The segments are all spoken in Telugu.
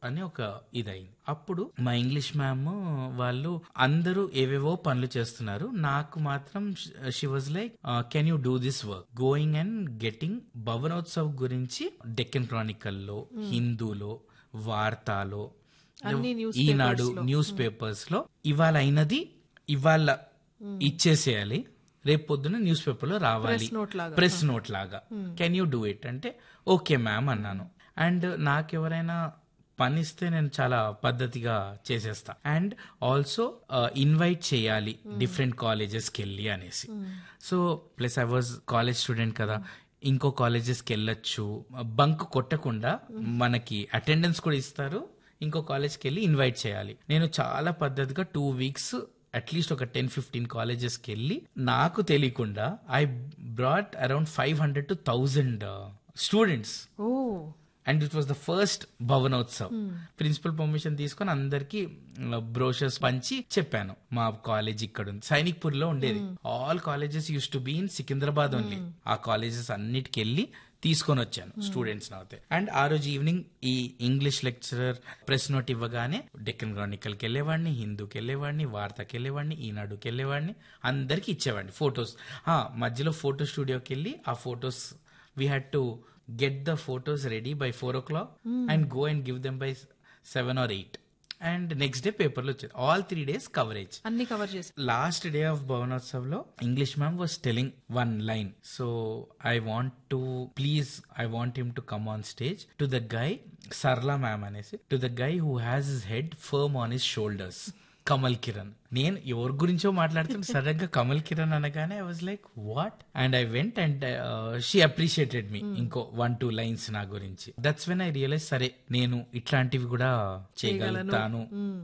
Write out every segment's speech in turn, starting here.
అని ఒక ఇదైంది అప్పుడు మా ఇంగ్లీష్ మ్యామ్ వాళ్ళు అందరూ ఏవేవో పనులు చేస్తున్నారు నాకు మాత్రం she was like can you do this work going and getting Bhavanotsav గురించి డెక్కన్ క్రానికల్లో హిందూలో వార్తాలో అన్ని news ఈనాడు papers లో. న్యూస్ పేపర్స్ లో ఇవాళ అయినది ఇవాళ ఇచ్చేసేయాలి రేపు పొద్దున న్యూస్ పేపర్ లో రావాలి Press note లాగా. ప్రెస్ నోట్ లాగా కెన్ యూ డూ ఇట్ అంటే ఓకే మ్యామ్ అన్నాను అండ్ నాకెవరైనా పని ఇస్తే నేను చాలా పద్ధతిగా చేసేస్తా అండ్ ఆల్సో ఇన్వైట్ చేయాలి డిఫరెంట్ కాలేజెస్కి వెళ్ళి అనేసి so plus I was college student కదా ఇంకో కాలేజెస్కి వెళ్ళొచ్చు బంక్ కొట్టకుండా మనకి అటెండెన్స్ కూడా ఇస్తారు ఇంకో కాలేజ్కి వెళ్ళి ఇన్వైట్ చేయాలి నేను చాలా పద్ధతిగా టూ వీక్స్ అట్లీస్ట్ ఒక టెన్ ఫిఫ్టీన్ కాలేజెస్కి వెళ్ళి నాకు తెలియకుండా I brought around five hundred to thousand students ఓ and it was the first Bhavanotsav principal permission తీసుకొని అందరికి బ్రోషర్స్ పంచి చెప్పాను మా కాలేజ్ ఇక్కడ ఉంది సైనిక్పూర్ లో ఉండేది all colleges used to be in Secunderabad only ఆ కాలేజెస్ అన్నిటికి వెళ్ళి తీసుకొని వచ్చాను స్టూడెంట్స్ నవ్వుతే అండ్ ఆ రోజు ఈవినింగ్ ఈ ఇంగ్లీష్ లెక్చరర్ ప్రెస్ నోట్ ఇవ్వగానే డెక్కన్ క్రానికల్కి వెళ్ళేవాడిని హిందూకి వెళ్ళేవాడిని వార్తకి వెళ్ళేవాడిని ఈనాడుకి వెళ్ళేవాడిని అందరికి ఇచ్చేవాడిని ఫొటోస్ మధ్యలో ఫోటో స్టూడియోకి వెళ్ళి ఆ photos we had to get the photos ready by 4 o'clock and go and give them by 7 or 8 and next day పేపర్లో వచ్చేది ఆల్ త్రీ డేస్ కవరేజ్ అన్ని కవర్ చేసి లాస్ట్ డే ఆఫ్ భవనోత్సవ్ లో English ma'am was telling one line so I want to please I want him to come on stage to the guy Sarla ma'am అనేసి to the guy who has his head firm on his shoulders Kamal Kiran నేను ఎవరి గురించో మాట్లాడుతున్నా సడన్ గా కమల్ కిరణ్ అనగానే I was like what and I went and she appreciated me ఇంకో వన్ టూ లైన్స్ నా గురించి దట్స్ వెన్ ఐ రియలైజ్ సరే నేను ఇట్లాంటివి కూడా చేయగలుగుతాను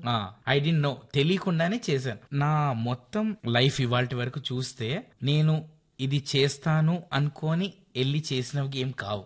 ఐ డి నో తెలియకుండానే చేశాను నా మొత్తం లైఫ్ ఇవాళ వరకు చూస్తే నేను ఇది చేస్తాను అనుకొని వెళ్ళి చేసినవి ఏం కావు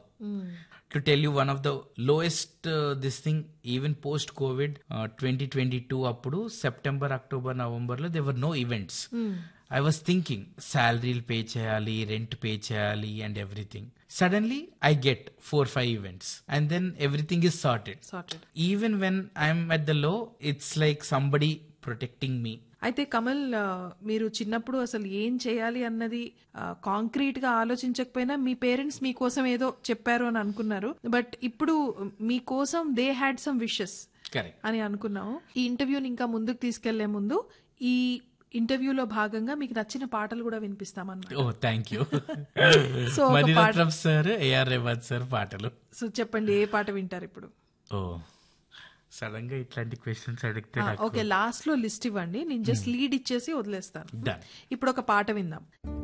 to tell you one of the lowest this thing even post covid twenty twenty two అప్పుడు సెప్టెంబర్ అక్టోబర్ నవంబర్ లో there were no events I was thinking శాలరీలు పే చేయాలి రెంట్ పే చేయాలి and everything suddenly I get four five events and then everything is sorted sorted even when I'm at the low it's like somebody protecting me అయితే కమల్ ఆ, మీరు చిన్నప్పుడు అసలు ఏం చేయాలి అన్నది కాంక్రీట్ గా ఆలోచించకపోయినా మీ పేరెంట్స్ మీకోసం ఏదో చెప్పారు అని అనుకున్నారు బట్ ఇప్పుడు మీకోసం they had some wishes correct అని అనుకున్నాము ఈ ఇంటర్వ్యూని ఇంకా ముందుకు తీసుకెళ్లే ముందు ఈ ఇంటర్వ్యూలో భాగంగా మీకు నచ్చిన పాటలు కూడా వినిపిస్తామన్నమాట ఓ థ్యాంక్ యూ సో ఒక పాట Mani Ratnam sir AR Revanth sir పాటలు సో చెప్పండి ఏ పాట వింటారు ఇప్పుడు ఓ సడన్ గా ఇట్లాంటి క్వశ్చన్స్ అడిగితే ఓకే లాస్ట్ లో లిస్ట్ ఇవ్వండి నేను జస్ట్ లీడ్ ఇచ్చేసి వదిలేస్తాను Done. ఇప్పుడు ఒక పాట విందాం